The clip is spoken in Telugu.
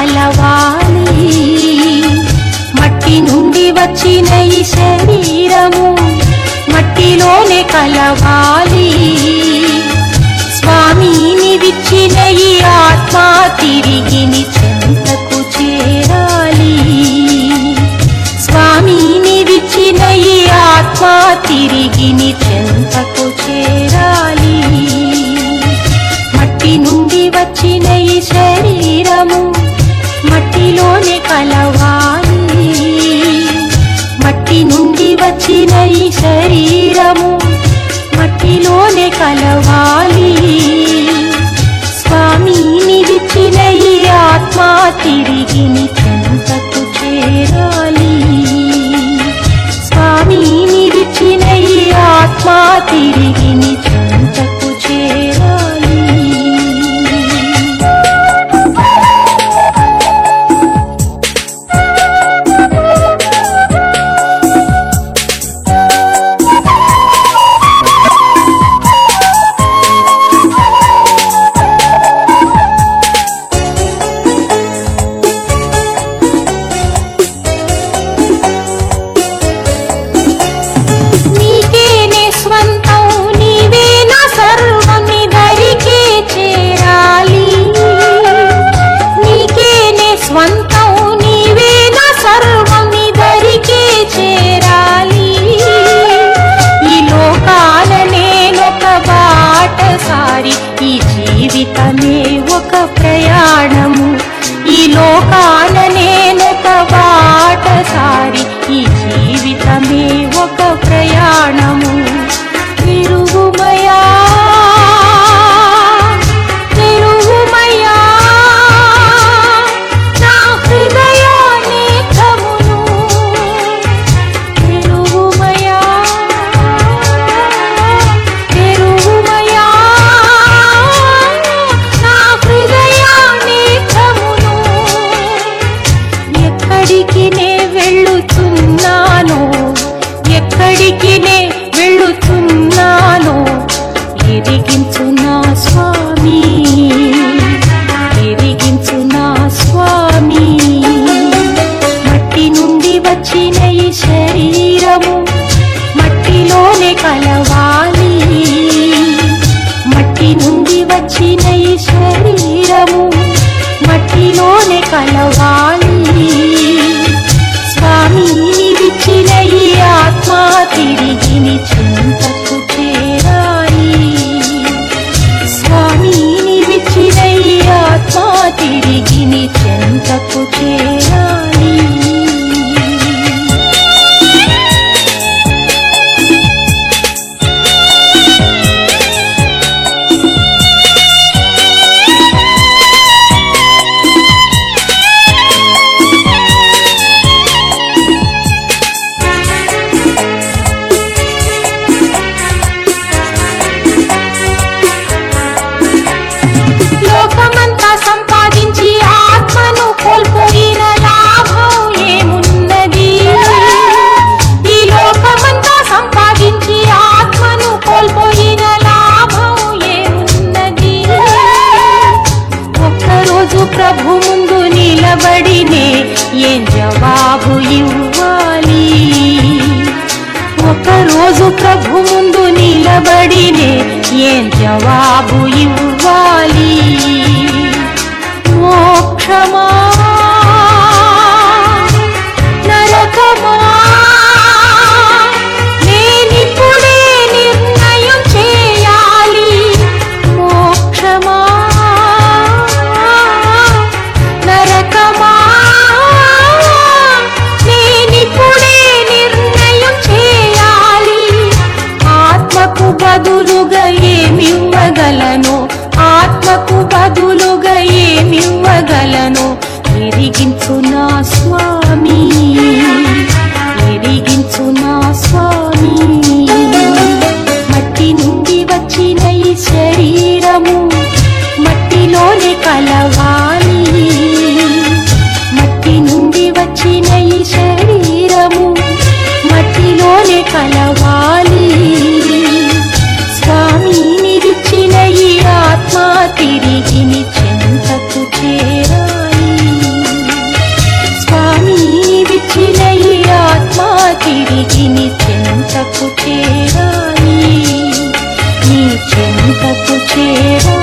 కలవాలి మట్టి నుండి వచ్చిన ఈ శరీరము మట్టిలోనే కలవాలి స్వామిని విచ్చిన ఈ ఆత్మ తిరిగి ని చెంతకు చేరాలి స్వామిని విచ్చిన ఈ ఆత్మ తిరిగి ని చెంతకు చేరాలి మట్టి నుండి వచ్చిన ఈ శరీరము మట్టిలోనే కలవాలి మట్టి నుండి వచ్చిన ఈ శరీరము మట్టిలోనే కలవాలి స్వామిని విచ్చిన ఈ ఆత్మ తిరిగి ని చెంతకు చేరాలి స్వామిని విచ్చిన ఈ ఆత్మ తిరిగి ని చెంతకు చేరాలి నీకేనే స్వంతం నీవే నా సర్వం నీ దరికే చేరాలి నీకేనే స్వంతం నీవే నా సర్వం నీ దరికే చేరాలి ఈ లోకాల నేనొక బాటసారి ఈ జీవితమే ఒక ప్రయాణము ఈ లోకాల నేనొక బాటసారి ఈ జీవితమే ఒక ప్రయాణము తిరుగుమయా తిరుగుమయా నా హృదయాన్ని కమును తిరుగుమయా తిరుగుమయా నా హృదయాన్ని కమును ఎక్కడికి నే వెళ్ళుచున్నాను ఎక్కడికి నే వెళ్ళుచున్నాను ఎదిగించు నా స్వామి ఎదిగించు నా స్వామి మట్టి నుండి వచ్చిన ఈ శరీరము మట్టిలోనే కలవాలి మట్టి నుండి వచ్చిన ఈ శరీరము మట్టిలోనే కలవాలి స్వామిని విచ్చిన ఈ ఆత్మ తిరిగి ని చింతకు చేరాలి స్వామిని విచ్చిన ఈ ఆత్మ తిరిగి ని చెంతకు చేరాలి లోకమంతా సంపాదించి ఆత్మను కోల్పోయిన లాభం ఏమున్నది ఈ లోకమంతా సంపాదించి ఆత్మను కోల్పోయిన లాభం ఏమున్నది ఒక్కరోజు ప్రభు ముందు నిలబడినే ఏం జవాబు ఇవ్వాలి ఒకరోజు ప్రభు ముందు నిలబడినే ఏం జవాబు ఇవ్వాలి మోక్షమా నరకమా నేనిప్పుడే నిర్ణయం చేయాలి మోక్షమా నరకమా నేనిప్పుడే నిర్ణయం చేయాలి ఆత్మకు బదులుగా ఏమివ్వగలను ఆత్మకు బదులుగా ఏమివ్వగలను ఎరిగించు నా స్వామి ఎరిగించు నా స్వామి మట్టి నుండి వచ్చిన ఈ శరీరము మట్టిలోనే కలవాలి మట్టి నుండి వచ్చిన ఈ శరీరము మట్టిలోనే కలవాలి స్వామిని విచ్చిన ఈ ఆత్మ తిరిగి ని చెంతకు చేరాలి చేరా